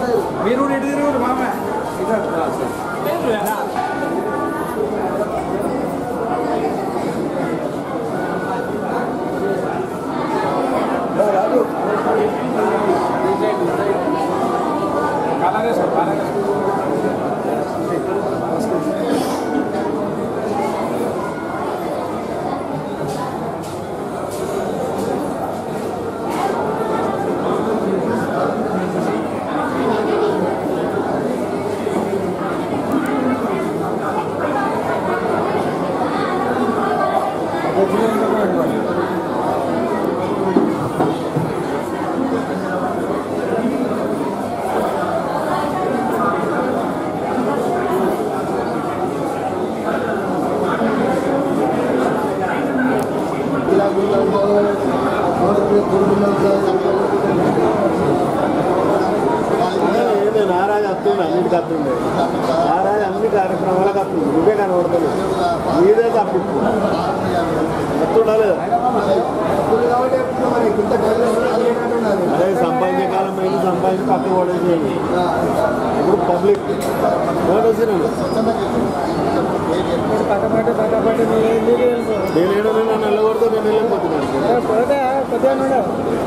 మీరు కూడా ఇటు తిరుగురు మామ కలర్ వేసుకో కలర్ వేసుకో ఏదో నారాజు వస్తుంది అన్నిటికి వస్తుంది నారాజు అన్ని కార్యక్రమాలకు వస్తుంది నువ్వే కనబడతలేదు మీరే తప్పిస్తు వస్తుండాలి అదే సంపాదించే కాలం పోయింది సంపాదించి పక్కన పడేసేయండి ఇప్పుడు పబ్లిక్ వచ్చినాను పక్కపట్టి పక్కపట్టి నేను ఏడో నేను నల్లగొడితే నేను వెళ్ళిపోతున్నాను పోతే కొద్దిగా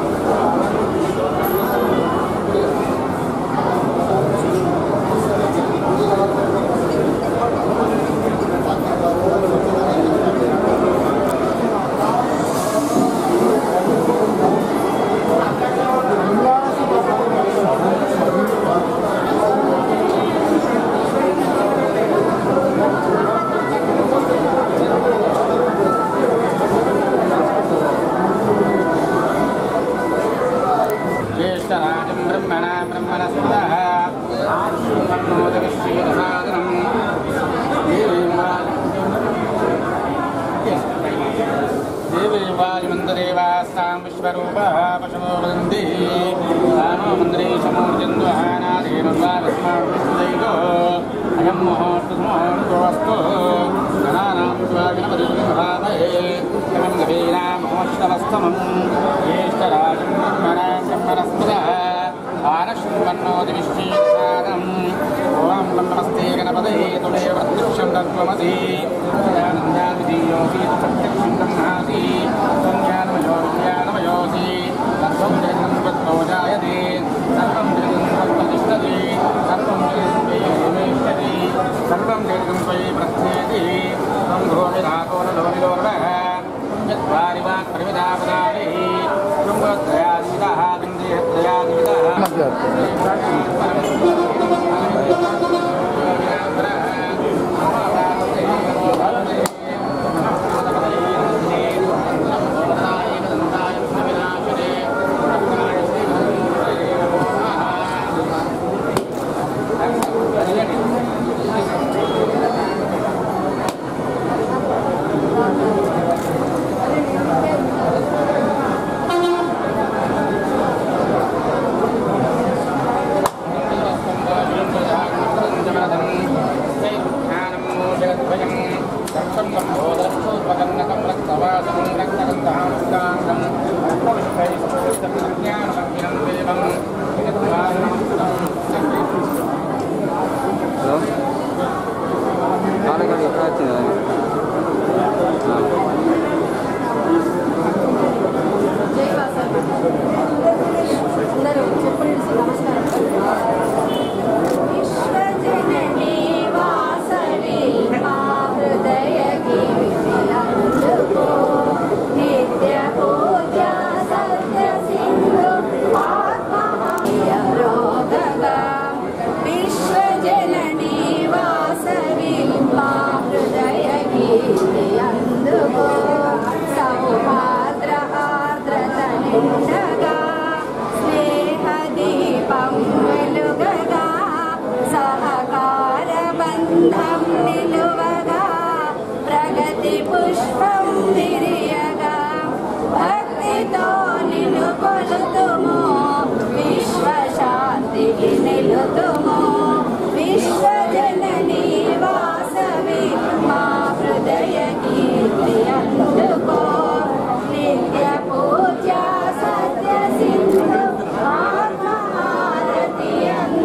ज्येष्ठराजं ब्रह्मणा ब्रह्मणस्पतः आश्रीमन्नोदविश्रीरसादनम् देवीवायुमन्ददेवास्तां विश्वरूपः पशवो वदन्ति रामो मन्दिरे समूर्जन्द्वहानादेवस्माविष्णुदैको अयं मुहूर्तमुहूर्तोऽस्तु गणानां स्वागणपतिभावये एवं गभीरामहोष्टमस्तमम् ज्येष्ठराजं ब्रह्मणा ब्रह्मणस्पदः आनशृण्वन्नोदिविश्चीसादम् ॐ नमस्ते गणपते तुडेव प्रत्यक्षं तत्त्वमसि सदानन्दाविधीयोऽसि प्रत्यक्षं ब्रह्मासि संज्ञानमयो विज्ञानमयोऽसि तत्त्वं जगन् तत्त्वो जायते सर्वं जगन् तत्त्वतिष्ठति सर्वं जगन् त्वयि विवेष्यति सर्वं जगन् त्वयि प्रस्थेति त्वं भूमिराकोललोलिलोर्वः यद्वारि वाक् परिमितापदानि शृङ्गत्रयादिविदः बिन्देत्रयादिविदः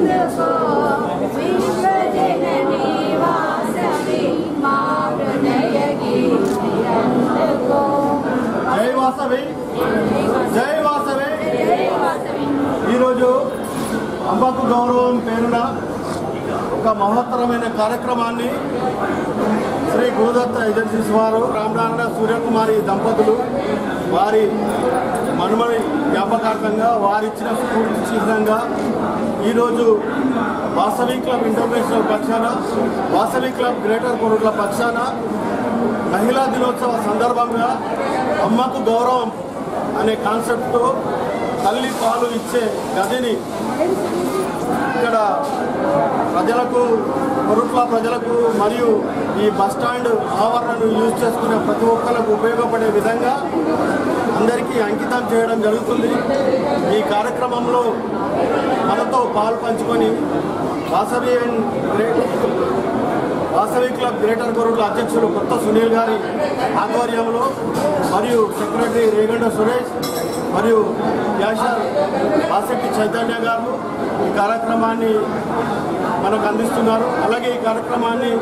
అందుకో విశ్వజననీ వాసవి మా హృదయ గీతి అందుకో జై వాసవి జై వాసవి జై వాసవి ఈరోజు అమ్మకు గౌరవం పేరున ఒక మహత్తరమైన కార్యక్రమాన్ని శ్రీ గురుదత్త ఏజెన్సీస్ వారు రామనారాయణ సూర్యకుమారి దంపతులు వారి మనుమడి జ్ఞాపకార్థంగా వారిచ్చిన స్ఫూర్తి చిహ్నంగా ఈరోజు వాసవి క్లబ్ ఇంటర్నేషనల్ పక్షాన వాసవి క్లబ్ గ్రేటర్ కొరుట్ల పక్షాన మహిళా దినోత్సవ సందర్భంగా అమ్మకు గౌరవం అనే కాన్సెప్ట్తో తల్లి పాలు ఇచ్చే గదిని ఇక్కడ ప్రజలకు కొరుట్ల ప్రజలకు మరియు ఈ బస్ స్టాండ్ ఆవరణను యూజ్ చేసుకునే ప్రతి ఒక్కరికి ఉపయోగపడే విధంగా అందరికీ అంకితం చేయడం జరుగుతుంది ఈ కార్యక్రమంలో మనతో పాలు పంచుకొని Vasavi and great Vasavi club greater Koratla అధ్యక్షులు కొత్త సునీల్ గారి ఆధ్వర్యంలో మరియు సెక్రటరీ రేగండ సురేష్ మరియు యాషర్ వాసెట్టి చైతన్య గారు ఈ కార్యక్రమాన్ని మనకు అందిస్తున్నారు అలాగే ఈ కార్యక్రమాన్ని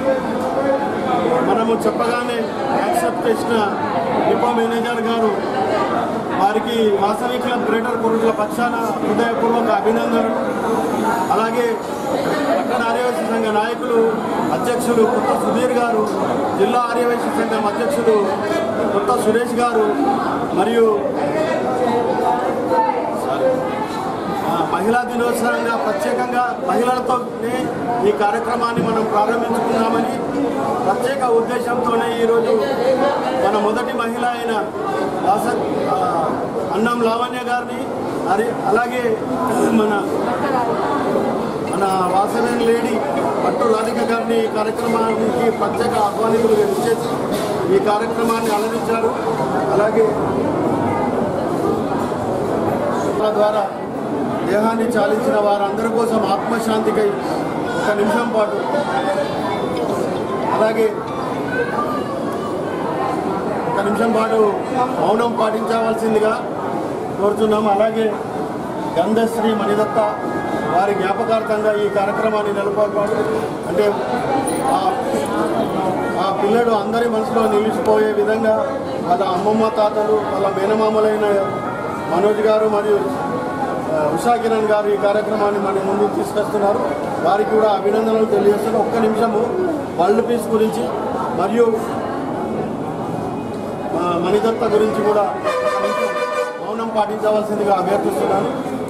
మనము చెప్పగానే యాక్సెప్ట్ చేసిన డిపో మేనేజర్ గారు వారికి వాసవి క్లబ్ గ్రేటర్ కొరుట్ల పక్షాన హృదయపూర్వక అభినందనలు అలాగే పట్టణ ఆర్యవైశ్య సంఘ నాయకులు అధ్యక్షులు కొత్త సుధీర్ గారు జిల్లా ఆర్యవైశ్య సంఘం అధ్యక్షులు కొత్త సురేష్ గారు మరియు ఆ, మహిళా దినోత్సవంగా ప్రత్యేకంగా మహిళలతోనే ఈ కార్యక్రమాన్ని మనం ప్రారంభించుకున్నామని ప్రత్యేక ఉద్దేశంతోనే ఈరోజు మన మొదటి మహిళ అయిన వాస ఆ, అన్నం లావణ్య గారిని అది అలాగే మన మన వాసవేన్ లేడీ పట్టు రాధిక గారిని ఈ కార్యక్రమానికి ప్రత్యేక ఆహ్వానితులుగా ఇచ్చేసి ఈ కార్యక్రమాన్ని అలరించారు అలాగే వాళ్ళ ద్వారా దేహాన్ని చాలించిన వారందరి కోసం ఆత్మశాంతికై ఒక నిమిషం పాటు అలాగే ఒక నిమిషం పాటు మౌనం పాటించవలసిందిగా కోరుతున్నాము అలాగే గంధశ్రీ మణిదత్త వారి జ్ఞాపకార్థంగా ఈ కార్యక్రమాన్ని నెలకొల్పారు అంటే ఆ- ఆ పిల్లడు అందరి మనసులో నిలిచిపోయే విధంగా వాళ్ళ అమ్మమ్మ తాతలు వాళ్ళ మేనమామలైన మనోజ్ గారు మరియు ఆ, ఉషా కిరణ్ గారు ఈ కార్యక్రమాన్ని మన ముందుకు తీసుకొస్తున్నారు వారికి కూడా అభినందనలు తెలియజేస్తున్నారు ఒక్క నిమిషము వరల్డ్ పీస్ గురించి మరియు ఆ, మణిదత్త గురించి కూడా ఒక నిమిషం మౌనం పాటించవలసిందిగా అభ్యర్థిస్తున్నాను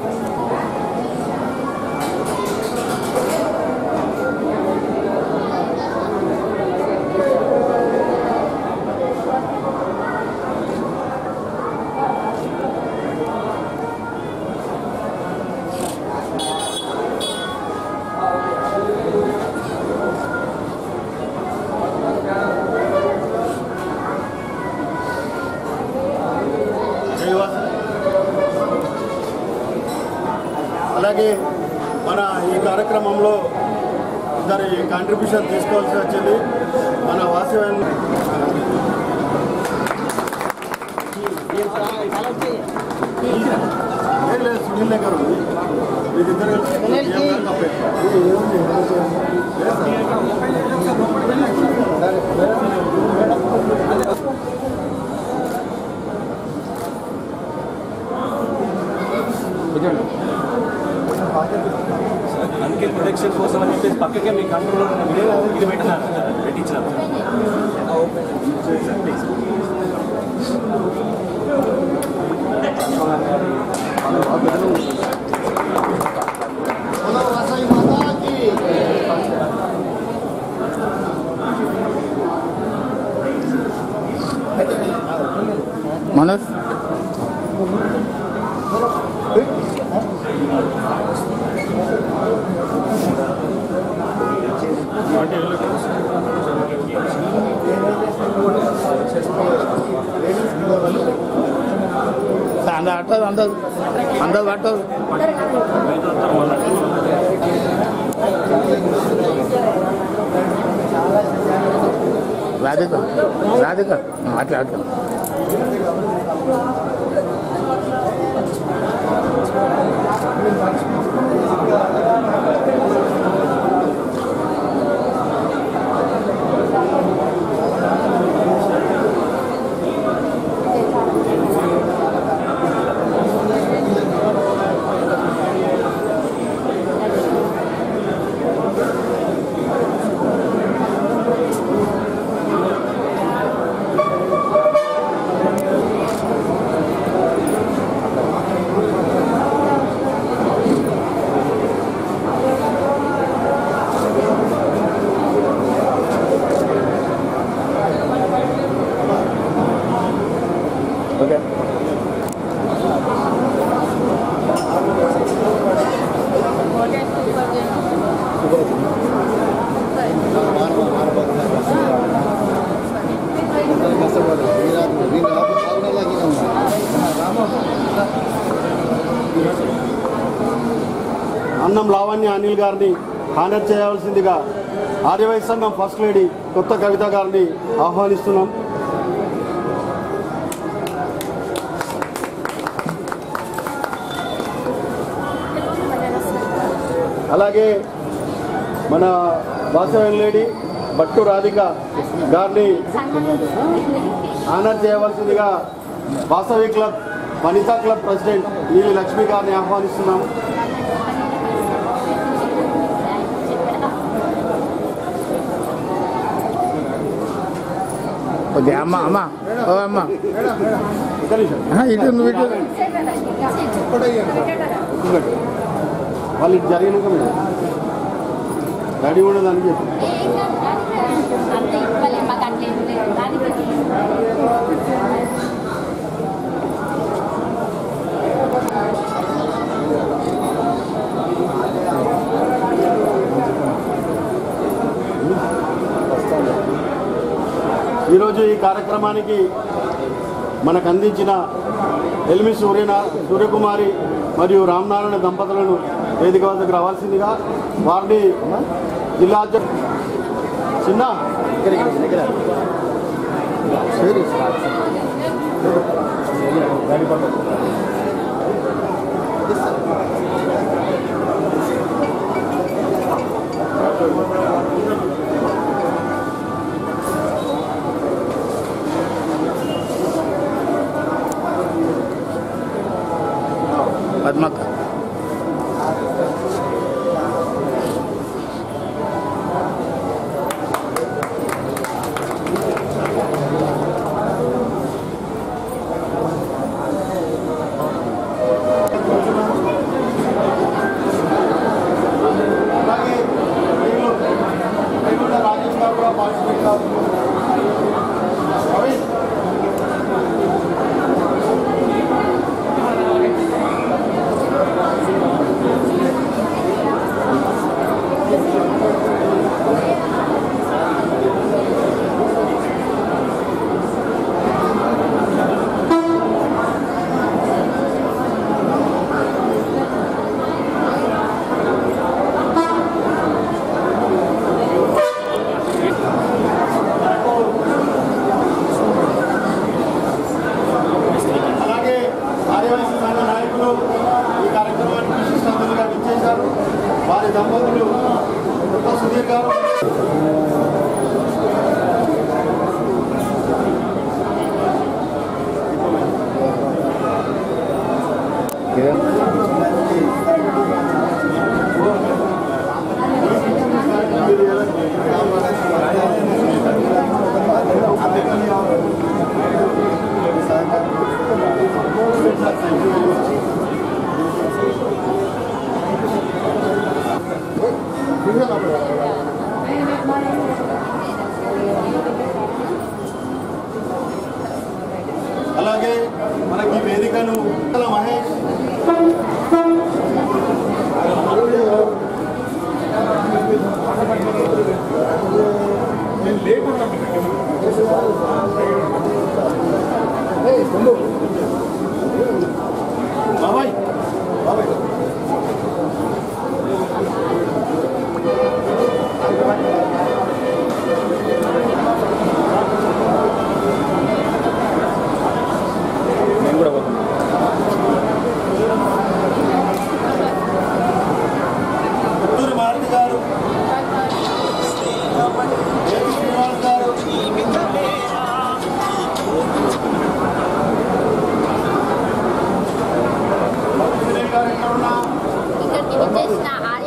జయవాస అలాగే మన ఈ కార్యక్రమంలో ఇద్దరి కాంట్రిబ్యూషన్ తీసుకోవాల్సి వచ్చింది మన వాసవన్ ఏం లేదు సునీల్ దగ్గర ఉంది మీరిద్దరు కలిసి ఏం కాదు తప్పే. అందుకే ప్రొటెక్షన్ కోసం అని చెప్పేసి పక్కకే మీ కంట్రోల్ ఇది పెట్టినారు పెట్టించినారు మనోజ్ అంద అంటది అందదు అందదు పట్టదు రాధిక రాధిక అట్లా అట్లా ఆ అన్నం లావణ్య అనిల్ గారిని హానర్ చేయవలసిందిగా ఆర్యవైశ్య సంఘం ఫస్ట్ లేడీ కొత్త కవిత గారిని ఆహ్వానిస్తున్నాం అలాగే మన వాసవన్ లేడీ బట్టు రాధిక గారిని ఆనర్ చేయవలసిందిగా Vasavi club Vanita club president Neeli Lakshmi గారిని ఆహ్వానిస్తున్నాం కొద్దిగా అమ్మ అమ్మ ఓ అమ్మ ఒక్క నిమిషం ఆ, ఇటు నువ్వు ఇటు వాళ్ళు ఇటు జరిగినాక మీరు రెడీ ఉండదని చెప్పి అంతే ఇవ్వలే మాకు అట్లా ఏం లేదు దానికి ఈరోజు ఈ కార్యక్రమానికి మనకు అందించిన ఎల్మి సూర్యనా సూర్యకుమారి మరియు రామనారాయణ దంపతులను వేదిక వద్దకు రావాల్సిందిగా వారిని జిల్లా అధ్యక్ష చిన్న పద్మక్క అలాగే వీళ్ళు వీళ్ళు రాజేష్ గారు కూడా పార్టిసిపేట్ కాదు రవి అలాగే ఆదివాసీ సంఘ నాయకులు ఈ కార్యక్రమానికి విశిష్ట అతిథులుగా విచ్చేశారు వారి దంపతులు కొత్త సుధీర్ గారు అలాగే మనకి వేదికను మహేష్ బాబాయ్ బాబాయ్ నేను కూడా పోతాను పుత్తూరు మారుతి గారు ఏపీ శ్రీనివాస్ గారు సునీల్ గారు ఎక్కడ ఉన్నా ఇక్కడికి వచ్చేసిన ఆర్య